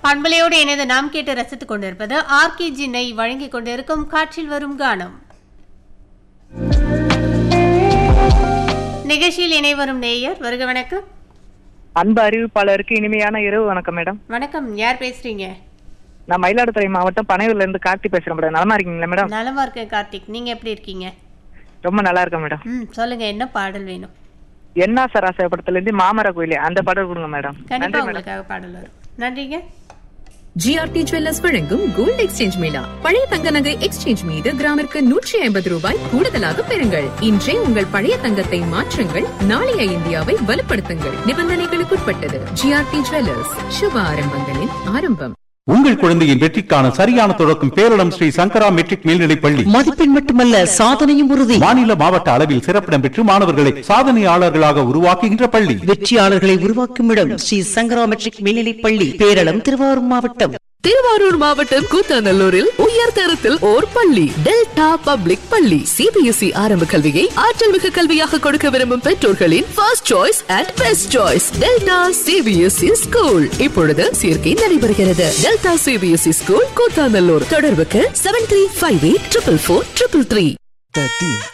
பண்பலையோடு இணைந்து நாம் கேட்டு ரசித்துக் கொண்டிருப்பது ஆர்கேஜி நெய் வழங்கிக் கொண்டிருக்கும் காற்றில் வரும் கானம் நிகழ்ச்சியில் இணைவரும் நேயர் வருக வணக்கம் அன்பு அறிவிப்பாளருக்கு இனிமையான இரவு வணக்கம் மேடம் வணக்கம் யார் பேசுறீங்க நான் மயிலாடுதுறை மாவட்டம் பனையூர்ல இருந்து கார்த்தி பேசுறேன் மேடம் நலமா இருக்கீங்களா மேடம் நலமா இருக்கேன் கார்த்திக் நீங்க எப்படி இருக்கீங்க ரொம்ப நல்லா இருக்கேன் மேடம் ம் சொல்லுங்க என்ன பாடல் வேணும் என்ன சராசரி படத்துல இருந்து மாமர கோயிலே அந்த படம் கொடுங்க மேடம் கண்டிப்பா நன்றி மேடம் உங்களுக்காக பாடல் வரும் நன்றிங்க ஜிஆர்டி ஜுவல்லர்ஸ் வழங்கும் கோல்ட் எக்ஸ்சேஞ்ச் மேளா பழைய தங்க நகை எக்ஸ்சேஞ்ச் மீது கிராமிற்கு நூற்றி ஐம்பது ரூபாய் கூடுதலாக பெறுங்கள் இன்றே உங்கள் பழைய தங்கத்தை மாற்றுங்கள் நாளைய இந்தியாவை வலுப்படுத்துங்கள் நிபந்தனைகளுக்குட்பட்டது ஜிஆர்டி ஜுவல்லர்ஸ் சுப ஆரம்பங்களின் ஆரம்பம் உங்கள் குழந்தையின் வெற்றிக்கான சரியான தொடக்கம் பேரிடம் ஸ்ரீ சங்கரா மெட்ரிக் மேல்நிலைப் பள்ளி மதிப்பெண் மட்டுமல்ல சாதனையும் உறுதி மாநில மாவட்ட அளவில் சிறப்பிடம் பெற்று மாணவர்களை சாதனையாளர்களாக உருவாக்குகின்ற பள்ளி வெற்றியாளர்களை உருவாக்கும் இடம் ஸ்ரீ சங்கரா மெட்ரிக் மேல்நிலைப் பள்ளி பேரளம் திருவாரூர் மாவட்டம் திருவாரூர் மாவட்டம் கூத்தாநல்லூரில் உயர் தரத்தில் ஓர் பள்ளி டெல்டா பப்ளிக் பள்ளி சிபிஎஸ்இ ஆரம்ப கல்வியை ஆற்றல் மிகு கல்வியாக கொடுக்க விரும்பும் பெற்றோர்களின் first choice and best choice Delta CBSE school இப்பொழுது சேர்க்கை நடைபெறுகிறது டெல்டா சிபிஎஸ்இ ஸ்கூல் கூத்தாநல்லூர் தொடர்புக்கு seven three five eight triple four triple three தத்தி